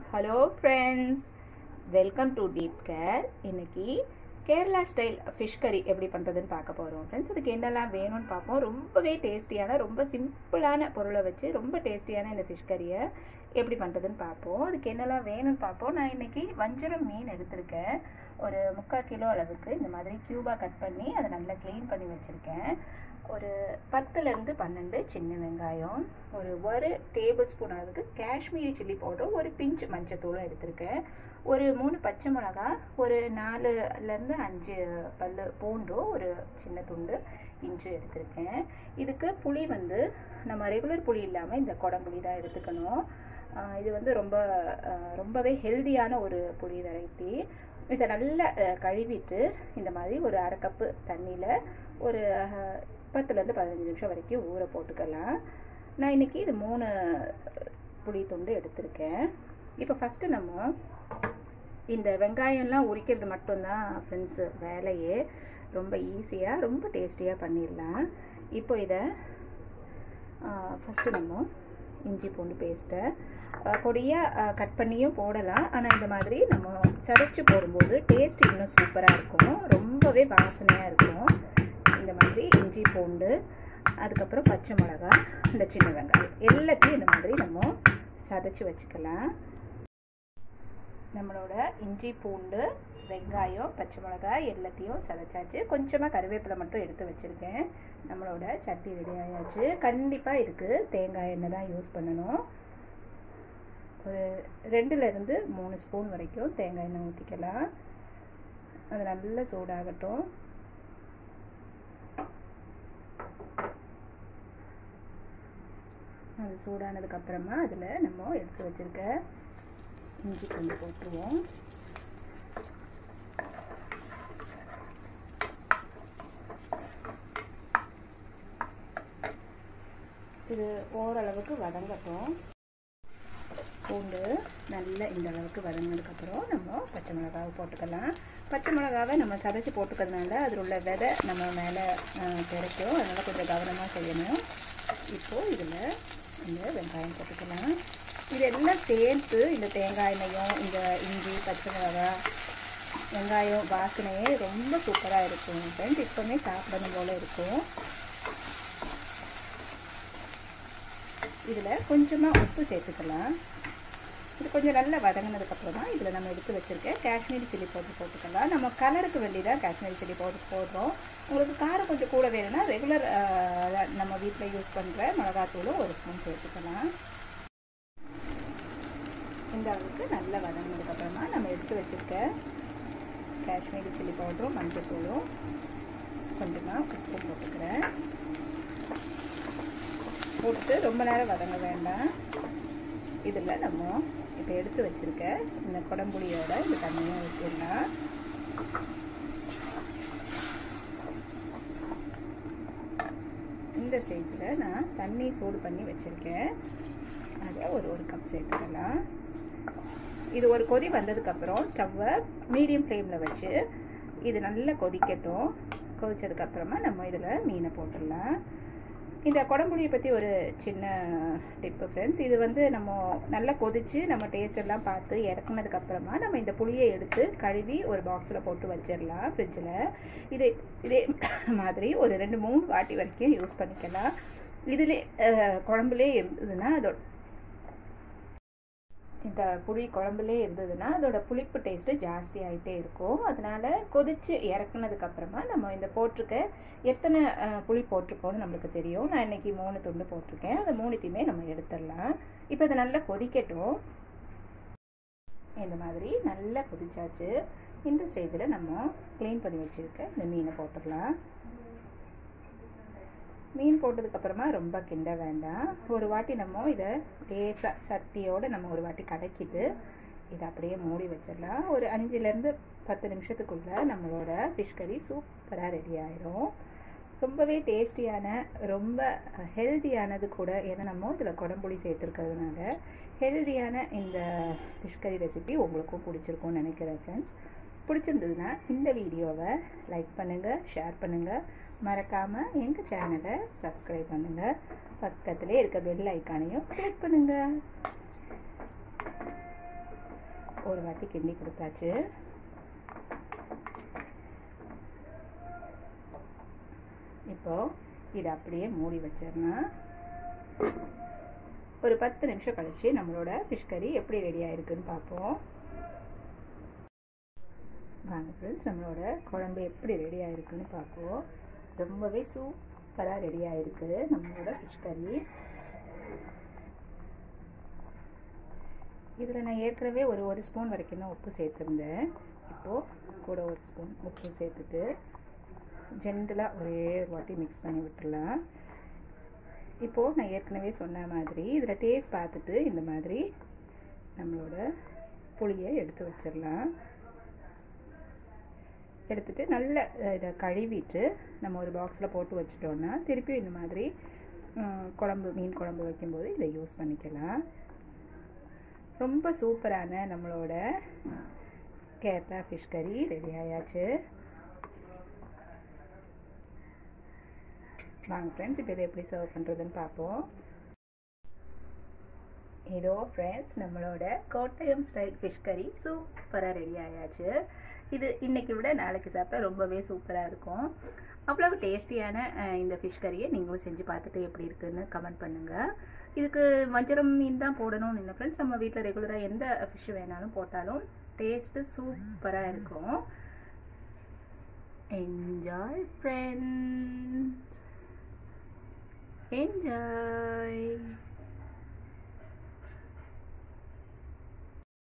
hello friends welcome to deep care இன்னைக்கு Kerala style fish கறி எப்படி பண்ணுறதுன்னு பார்க்க போகிறோம் ஃப்ரெண்ட்ஸ் அதுக்கு என்னெல்லாம் வேணும்னு பார்ப்போம் ரொம்பவே டேஸ்டியான ரொம்ப சிம்பிளான பொருளை வச்சு ரொம்ப டேஸ்டியான இந்த ஃபிஷ் கறியை எப்படி பண்ணுறதுன்னு பார்ப்போம் அதுக்கு என்னெல்லாம் வேணும்னு பார்ப்போம் நான் இன்னைக்கு வஞ்சரம் மீன் எடுத்திருக்கேன் ஒரு முக்கால் கிலோ அளவுக்கு இந்த மாதிரி க்யூபாக கட் பண்ணி அதை நல்லா க்ளீன் பண்ணி வச்சுருக்கேன் ஒரு பத்துலேருந்து பன்னெண்டு சின்ன வெங்காயம் ஒரு ஒரு டேபிள் ஸ்பூன் அளவுக்கு காஷ்மீரி சில்லி பவுடர் ஒரு பிஞ்ச் மஞ்சத்தூளும் எடுத்திருக்கேன் ஒரு மூணு பச்சை மிளகா ஒரு நாலுலேருந்து அஞ்சு பல் பூண்டும் ஒரு சின்ன துண்டு இஞ்சி எடுத்திருக்கேன் இதுக்கு புளி வந்து நம்ம ரெகுலர் புளி இல்லாமல் இந்த குடம்புளி தான் எடுத்துக்கணும் இது வந்து ரொம்ப ரொம்பவே ஹெல்தியான ஒரு புளி வெரைட்டி இதை நல்லா கழுவிட்டு இந்த மாதிரி ஒரு அரை கப்பு தண்ணியில் ஒரு பத்துலேருந்து பதினஞ்சு நிமிஷம் வரைக்கும் ஊற போட்டுக்கலாம் நான் இன்றைக்கி இது மூணு புளி துண்டு எடுத்திருக்கேன் இப்போ ஃபஸ்ட்டு நம்ம இந்த வெங்காயம்லாம் உரிக்கிறது மட்டும்தான் ஃப்ரெண்ட்ஸு வேலையே ரொம்ப ஈஸியாக ரொம்ப டேஸ்டியாக பண்ணிடலாம் இப்போ இதை ஃபஸ்ட்டு நம்ம இஞ்சி பூண்டு பேஸ்ட்டை பொடியாக கட் பண்ணியும் போடலாம் ஆனால் இந்த மாதிரி நம்ம சதைச்சு போடும்போது டேஸ்ட் இன்னும் சூப்பராக இருக்கும் ரொம்பவே வாசனையாக இருக்கும் இந்த மாதிரி இஞ்சி பூண்டு அதுக்கப்புறம் பச்சை மிளகா இந்த சின்ன வெங்காயம் எல்லாத்தையும் இந்த மாதிரி நம்ம சதைச்சி வச்சுக்கலாம் நம்மளோட இஞ்சி பூண்டு வெங்காயம் பச்சை மிளகாய் எல்லாத்தையும் சதைச்சாச்சு கொஞ்சமாக கருவேப்பிலை மட்டும் எடுத்து வச்சுருக்கேன் நம்மளோட சட்டி ரெடி ஆயாச்சு கண்டிப்பாக இதுக்கு தேங்காய் எண்ணெய் தான் யூஸ் பண்ணணும் ஒரு ரெண்டுலேருந்து மூணு ஸ்பூன் வரைக்கும் தேங்காய் எண்ணெய் ஊற்றிக்கலாம் அது நல்லா சூடாகட்டும் அது சூடானதுக்கப்புறமா அதில் நம்ம எடுத்து வச்சுருக்க இஞ்சி பூண்டு போட்டுருவோம் இது ஓரளவுக்கு வதங்கட்டும் பூண்டு நல்லா இந்த அளவுக்கு வதங்கினதுக்கப்புறம் நம்ம பச்சை மிளகாவை போட்டுக்கலாம் பச்சை மிளகாவை நம்ம சதைச்சி போட்டுக்கிறதுனால அதில் உள்ள விதை நம்ம மேலே கிடைக்கும் அதனால் கொஞ்சம் கவனமாக செய்யணும் இப்போது இதில் இந்த வெங்காயம் போட்டுக்கலாம் இதெல்லாம் சேர்த்து இந்த தேங்காய் எண்ணெயும் இந்த இஞ்சி பச்சை மிளகா வெங்காயம் வாசனையே ரொம்ப சூப்பராக இருக்கும் ஃப்ரெண்ட்ஸ் இப்போவுமே சாப்பிடணும் போல் இருக்கும் இதில் கொஞ்சமாக உப்பு சேர்த்துக்கலாம் இது கொஞ்சம் நல்லா வதங்கினதுக்கப்புறமா இதில் நம்ம எடுத்து வச்சுருக்கேன் காஷ்மீரி சில்லி பவுடர் போட்டுக்கலாம் நம்ம கலருக்கு வேண்டி தான் காஷ்மீரி சில்லி பவுடர் போடுறோம் உங்களுக்கு காரம் கொஞ்சம் கூட வேணும்னா ரெகுலர் நம்ம வீட்டில் யூஸ் பண்ணுற மிளகாத்தூளும் ஒரு ஸ்பூன் சேர்த்துக்கலாம் இந்த அளவுக்கு நல்லா வதங்கினதுக்கப்புறமா நம்ம எடுத்து வச்சுருக்க காஷ்மீரி சில்லி பவுடரும் மஞ்சள் தூளும் கொஞ்சமாக உப்பு போட்டுக்கிறேன் போட்டு ரொம்ப நேரம் வதங்க வேண்டாம் இதில் நம்ம இப்போ எடுத்து வச்சுருக்க இந்த குடம்புளியோட இந்த தண்ணியை ஊற்றிடலாம் இந்த ஸ்டேஜில் நான் தண்ணி சூடு பண்ணி வச்சுருக்கேன் அதை ஒரு ஒரு கப் சேர்த்துக்கலாம் இது ஒரு கொதி வந்ததுக்கப்புறம் ஸ்டவ்வை மீடியம் ஃப்ளேமில் வச்சு இது நல்லா கொதிக்கட்டும் கொதிச்சதுக்கப்புறமா நம்ம இதில் மீனை போட்டுடலாம் இந்த குடம்புளியை பற்றி ஒரு சின்ன டிப்பு ஃப்ரெண்ட்ஸ் இது வந்து நம்ம நல்லா கொதித்து நம்ம டேஸ்ட் எல்லாம் பார்த்து இறக்குனதுக்கப்புறமா நம்ம இந்த புளியை எடுத்து கழுவி ஒரு பாக்ஸில் போட்டு வச்சிடலாம் ஃப்ரிட்ஜில் இது இதே மாதிரி ஒரு ரெண்டு மூணு வாட்டி வரைக்கும் யூஸ் பண்ணிக்கலாம் இதில் குழம்புலே இருந்ததுன்னா அதோட இந்த புளி குழம்புலே இருந்ததுன்னா அதோட புளிப்பு டேஸ்ட்டு ஜாஸ்தி ஆகிட்டே இருக்கும் அதனால் கொதித்து இறக்குனதுக்கப்புறமா நம்ம இந்த போட்டிருக்க எத்தனை புளி போட்டிருக்கோன்னு நம்மளுக்கு தெரியும் நான் இன்றைக்கி மூணு துண்டு போட்டிருக்கேன் அந்த மூணுத்தையுமே நம்ம எடுத்துடலாம் இப்போ இதை நல்லா கொதிக்கட்டும் இந்த மாதிரி நல்லா கொதிச்சாச்சு இந்த ஸ்டேஜில் நம்ம க்ளீன் பண்ணி வச்சுருக்க இந்த மீனை போட்டுடலாம் மீன் போட்டதுக்கப்புறமா ரொம்ப கிண்ட வேண்டாம் ஒரு வாட்டி நம்ம இதை லேசாக சட்டியோடு நம்ம ஒரு வாட்டி கலக்கிட்டு இதை அப்படியே மூடி வச்சிடலாம் ஒரு அஞ்சுலேருந்து பத்து நிமிஷத்துக்குள்ளே நம்மளோட ஃபிஷ் கறி சூப்பராக ரெடி ஆயிரும் ரொம்பவே டேஸ்டியான ரொம்ப ஹெல்த்தியானது கூட ஏன்னா நம்ம இதில் குடம்புளி சேர்த்துருக்கிறதுனால ஹெல்த்தியான இந்த ஃபிஷ் கறி ரெசிபி உங்களுக்கும் பிடிச்சிருக்கும்னு நினைக்கிறேன் ஃப்ரெண்ட்ஸ் பிடிச்சிருந்ததுன்னா இந்த வீடியோவை லைக் பண்ணுங்கள் ஷேர் பண்ணுங்கள் மறக்காமல் எங்கள் சேனலை சப்ஸ்கிரைப் பண்ணுங்கள் பக்கத்திலே இருக்க பெல் ஐக்கானையும் கிளிக் பண்ணுங்கள் ஒரு வாட்டி கிண்டி கொடுத்தாச்சு இப்போ இதை அப்படியே மூடி வச்சிடலாம் ஒரு பத்து நிமிஷம் கழிச்சு நம்மளோட ஃபிஷ் கறி எப்படி ரெடி ஆயிருக்குன்னு பார்ப்போம் வாங்க ஃப்ரெண்ட்ஸ் நம்மளோட குழம்பு எப்படி ரெடி ஆயிருக்குன்னு பார்ப்போம் ரொம்பவே சூப்பராக ரெடி ஆயிருக்கு நம்மளோட ஃபிஷ் கறி இதில் நான் ஏற்கனவே ஒரு ஒரு ஸ்பூன் வரைக்கும் தான் உப்பு சேர்த்துருந்தேன் இப்போது கூட ஒரு ஸ்பூன் உப்பு சேர்த்துட்டு ஜென்டலாக ஒரே ஒரு வாட்டி மிக்ஸ் பண்ணி விட்டுடலாம் இப்போது நான் ஏற்கனவே சொன்ன மாதிரி இதில் டேஸ்ட் பார்த்துட்டு இந்த மாதிரி நம்மளோட புளியை எடுத்து வச்சிடலாம் எடுத்துட்டு நல்ல இதை கழுவிட்டு நம்ம ஒரு பாக்ஸில் போட்டு வச்சிட்டோன்னா திருப்பியும் இந்த மாதிரி குழம்பு மீன் குழம்பு வைக்கும்போது இதை யூஸ் பண்ணிக்கலாம் ரொம்ப சூப்பரான நம்மளோட கேரளா ஃபிஷ் கறி ரெடி ஆயாச்சு வாங்க ஃப்ரெண்ட்ஸ் இப்போ இதை எப்படி சர்வ் பண்ணுறதுன்னு பார்ப்போம் இதோ ஃப்ரெண்ட்ஸ் நம்மளோட கோட்டயம் ஸ்டைல் ஃபிஷ் கறி சூப்பராக ரெடி ஆயாச்சு இது இன்னைக்கு விட நாளைக்கு சாப்பிட்டா ரொம்பவே சூப்பராக இருக்கும் அவ்வளவு டேஸ்டியான இந்த ஃபிஷ் கறியை நீங்களும் செஞ்சு பார்த்துட்டு எப்படி இருக்குன்னு கமெண்ட் பண்ணுங்கள் இதுக்கு வஞ்சரம் மீன் தான் போடணும்னு இல்லை ஃப்ரெண்ட்ஸ் நம்ம வீட்டில் ரெகுலராக எந்த ஃபிஷ் வேணாலும் போட்டாலும் டேஸ்ட்டு சூப்பராக இருக்கும் என்ஜாய் ஃப்ரெண்ட்ஸ் enjoy